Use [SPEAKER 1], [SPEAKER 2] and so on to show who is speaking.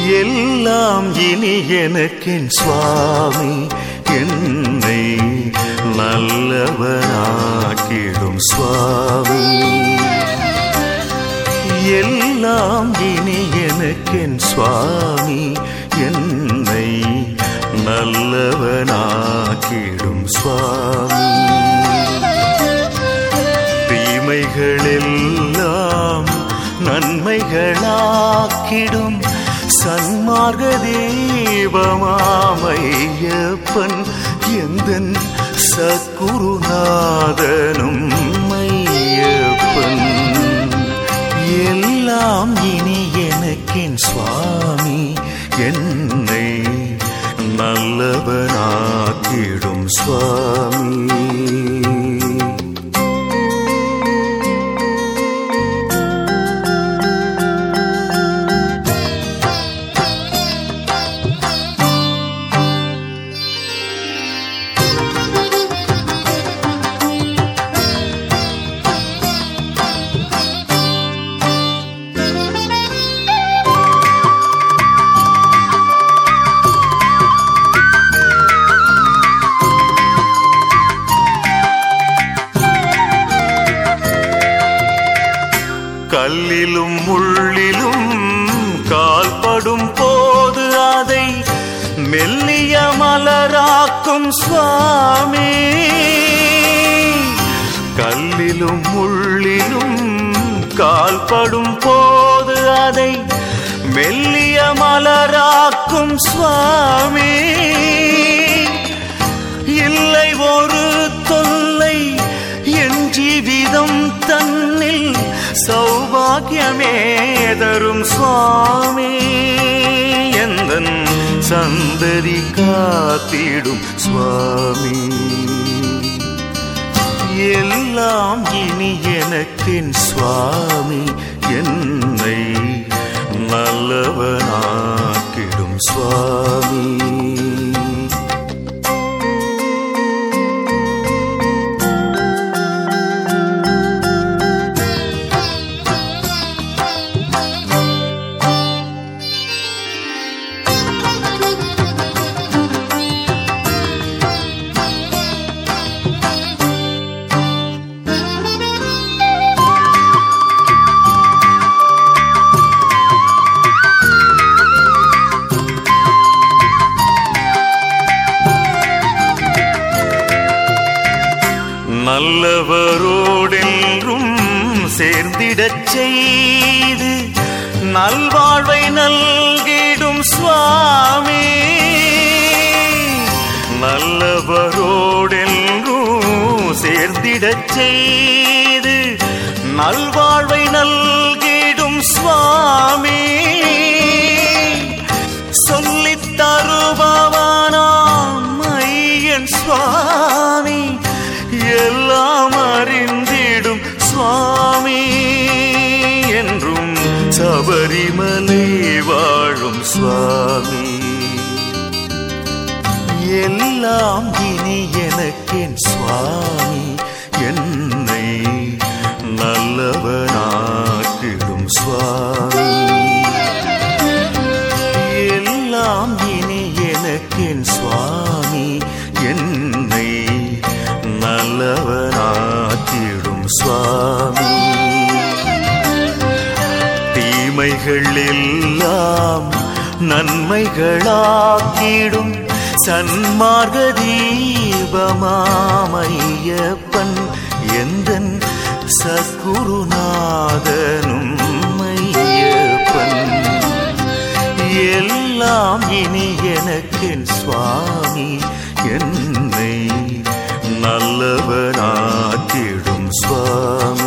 [SPEAKER 1] எல்லாம் இனி எனக்கென் சுவாமி என்னை நல்லவனாக்கிடும் சுவாமி எல்லாம் இனி எனக்கென் சுவாமி என்னை நல்லவனாக்கிடும் சுவாமி தீமைகளெல்லாம் நன்மைகளாக்கிடும் சன்மார்க்க தேவமாமையப்பன் எந்தன் சத்குருநாதனும் மையப்பன் எல்லாம் இனி எனக்கென் சுவாமி என்னை நல்லவனாக்கிடும் சுவாமி கல்லிலும் முள்ளிலும் கால்படும் போது அதை மெல்லிய மலராக்கும் சுவாமி கல்லிலும் முள்ளிலும் கால்படும் போது அதை மெல்லிய மலராக்கும் சுவாமி இல்லை ஒரு தொல்லை என் ஜீவிதம் தன்னில் சௌபாகியமே தரும் சுவாமி எந்தன் சந்ததி காத்திடும் சுவாமி எல்லாம் இனி எனக்கென் சுவாமி என்னை நல்லவனாக்கிடும் சுவாமி நல்லவரோடென்றும் சேர்ந்திடச் செய்து நல்வாழ்வை நல்கிடும் சுவாமி நல்லவரோடென்றும் சேர்ந்திடச் செய்து நல்வாழ்வை நல்கிடும் சுவாமி சொல்லித் தருபவனாம் ஐயன் சுவாமி எல்லாம் அறிந்திடும் சுவாமி என்றும் சபரிமலை வாழும் சுவாமி எல்லாம் இனி எனக்கென் சுவாமி என்னை நல்லவனாக்கிடும் சுவாமி எல்லாம் இனி எனக்கென் சுவாமி என்னை நல்லவனாக்கிடும் சுவாமி தீமைகள் எல்லாம் நன்மைகளாக்கிடும் சன்மார்க்க தீபமாமையப்பன் எந்தன் சத்குருநாதனும் மையப்பன் எல்லாம் இனி எனக்கென் சுவாமி என்னை நல்லவனாக்கிடும் சுவாமி